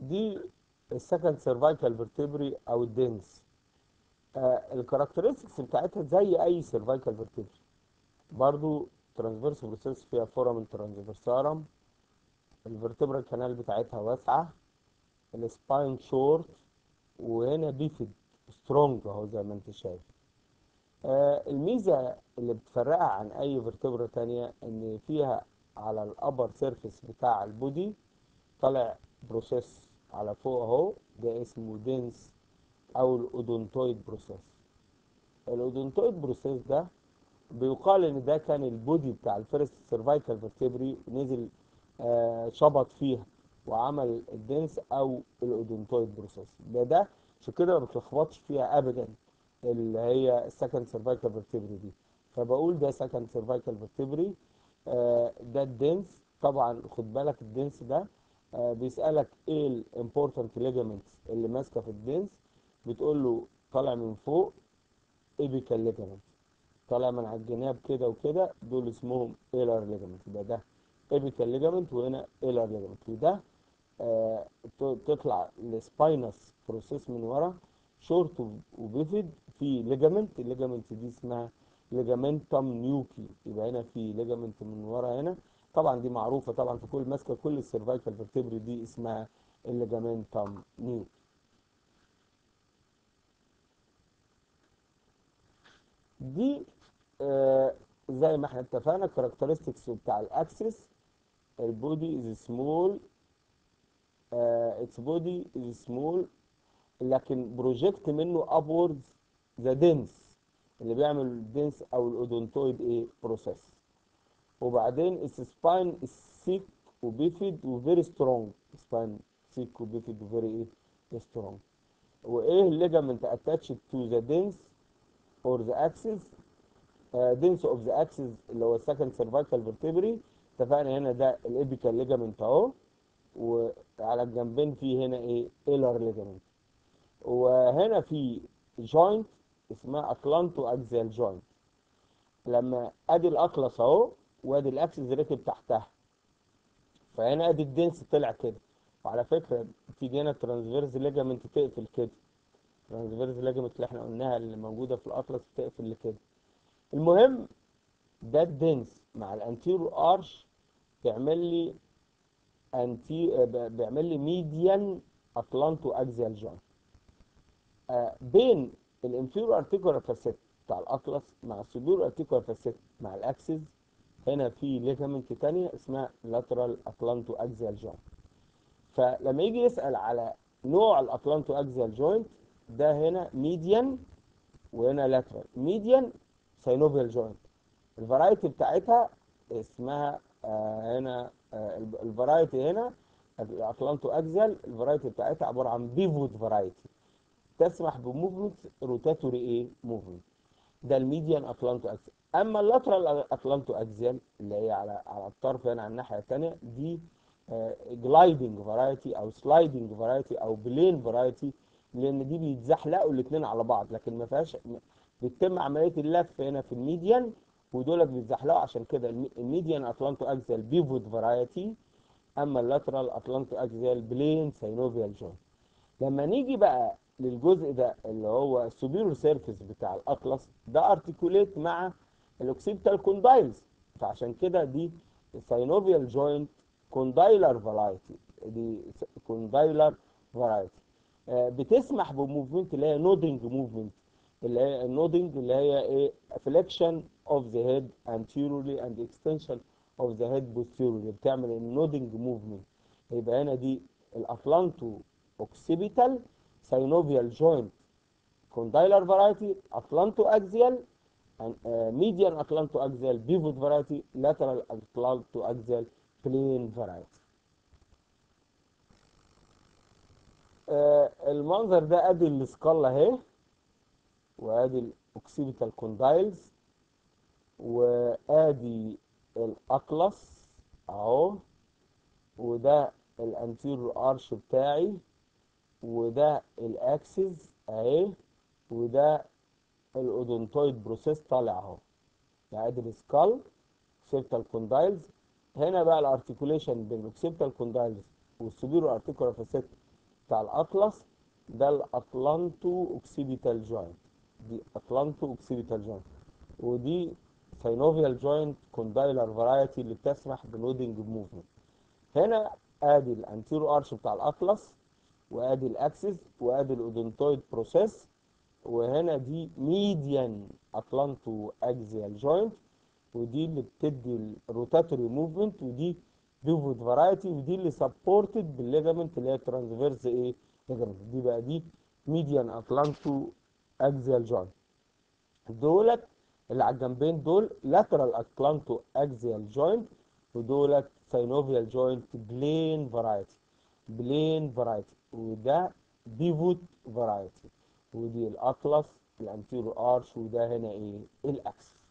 دي السكند سيرفايكال فيرتبري او الدنس آه الكاركترستكس بتاعتها زي اي سيرفايكال فيرتبري برضو ترانسفيرس بروسيس فيها فورامين ترانسفيرسارم الفرتبرال كانال بتاعتها واسعه السباين شورت وهنا بيفيد سترونج اهو زي ما انت شايف آه الميزه اللي بتفرقها عن اي فيرتبرا تانية ان فيها على الابر سيرفيس بتاع البودي طالع بروسيس على فوق اهو ده اسمه دنس او الاودونتويد بروسيس الاودونتويد بروسيس ده بيقال ان ده كان البودي بتاع الفيرست سيرفايكال فيرتبري نزل آه شبط فيها وعمل الدنس او الاودونتويد بروسيس ده ده عشان كده ما بتلخبطش فيها ابدا اللي هي السكند سيرفايكال فيرتبري دي فبقول ده سكند سيرفايكال فيرتبري آه ده الدنس طبعا خد بالك الدنس ده آه بيسالك ايه الامبورتنت ليجامنتس اللي ماسكه في الدنس بتقول له طالع من فوق ايبيكال ليجامنت طالع من على الجناب كده وكده دول اسمهم ايلر ليجامنت يبقى ده ايبيكال ليجامنت وهنا ايلر ليجامنت وده آه تطلع السباينس بروسيس من ورا شورت وبيفيد في ليجامنت الليجامنت دي اسمها ليجامنتم نيوكي يبقى هنا في ليجامنت من ورا هنا طبعا دي معروفه طبعا في كل ماسكه كل السيرفايكال فيرتبري دي اسمها الليجامنتم نيوكي دي آه زي ما احنا اتفقنا الكاركترستكس بتاع الاكسس البودي از سمول اتس بودي از سمول لكن بروجكت منه ابوردز ذا دنس اللي بيعمل الدنس او الاودونتويد ايه بروسيس وبعدين السباين سيك وبيفيد وفيري سترونج سباين سيك وبيفيد وفيري ايه سترونج وايه الليجامنت اتاتشد تو ذا دنس اور ذا اكسس دنس اوف ذا اكسس اللي هو السكند سيرفايكال فيرتبري اتفقنا هنا ده الابيكال ليجامنت اهو وعلى الجنبين في هنا ايه ايلر ليجامنت وهنا في جوينت اسمها اتلانتو اكزيال جوينت لما ادي الاطلس اهو وادي الاكسس ركب تحتها فهنا ادي الدنس طلع كده وعلى فكره تيجي هنا ترانسفيرز ليجامنت تقفل كده ترانسفيرز ليجامنت اللي احنا قلناها اللي موجوده في الاطلس بتقفل كده المهم ده الدنس مع الانتيرو ارش بيعمل لي انتي بيعمل لي ميديان اتلانتو اكزيال جوينت آه بين الانفيرو ارتيكولار فاسيت بتاع الاطلس مع السوبيرو ارتيكولار فاسيت مع الاكسس هنا في ليجامنت تانية اسمها لاترال اتلانتو اكزيال جوينت فلما يجي يسال على نوع الاتلانتو اكزيال جوينت ده هنا ميديان وهنا لاترال ميديان ساينوفيال جوينت الفرايتي بتاعتها اسمها آه هنا آه الفرايتي هنا الاتلانتو اكزيال الفرايتي بتاعتها عباره عن بيفوت فرايتي تسمح بموفمنت روتاتوري ايه موفمنت ده الميديان اتلانتو اكزيال اما اللاترال اتلانتو اكزيال اللي هي على على الطرف هنا على الناحيه الثانيه دي جلايدنج فرايتي او سلايدنج فرايتي او بلين فرايتي لان دي بيتزحلقوا الاثنين على بعض لكن ما فيهاش بتتم عمليه اللف هنا في الميديان ودول بيتزحلقوا عشان كده الميديان اتلانتو اكزيال بيفوت فرايتي اما اللاترال اتلانتو اكزيال بلين ساينوفيال جوينت لما نيجي بقى للجزء ده اللي هو السوبيرور سيرفيس بتاع الاطلس ده ارتكوليت مع الاوكسيبتال كوندايلز فعشان كده دي ساينوفيال جوينت كوندايلر فرايتي دي كوندايلر فرايتي بتسمح بموفمنت اللي هي نودنج موفمنت اللي هي النودنج اللي هي ايه فليكشن اوف ذا هيد anteriorly and extension of the head posteriorly بتعمل النودنج موفمنت يبقى هنا دي الاتلانتو اوكسيبيتال synovial joint condylar variety atlanto axial and uh, median atlanto axial pivot variety lateral atlanto axial plane variety آه المنظر ده ادي السكال اهي وادي الاوكسيبيتال كوندايلز وادي الاطلس اهو وده الانتيريور ارش بتاعي وده الاكسس اهي وده الاودونتويد بروسيس طالع اهو يعني ادي السكال اوكسيبتال كوندايلز هنا بقى الارتكوليشن بين الاوكسيبتال كوندايلز والسوبيرو ارتيكولار فاسيت بتاع الاطلس ده الاطلانتو اوكسيبيتال جوينت دي اطلانتو اوكسيبيتال جوينت ودي سينوفيال جوينت كوندايلر فرايتي اللي بتسمح بلودنج موفمنت هنا ادي الانتيرو ارش بتاع الاطلس وادي الاكسس وادي الاودونتويد بروسيس وهنا دي ميديان اطلانتو اكزيال جوينت ودي اللي بتدي الروتاتوري موفمنت ودي بيفوت فرايتي ودي اللي سبورتد بالليجامنت اللي هي ترانسفيرس ايه ليجامنت دي بقى دي ميديان اطلانتو اكزيال جوينت دولت اللي على الجنبين دول لاترال اطلانتو اكزيال جوينت ودولت سينوفيال جوينت بلين فرايتي بلين فرايتي وده بيفوت فرايتي ودي الاطلس الانتيرو ارش وده هنا ايه الاكسس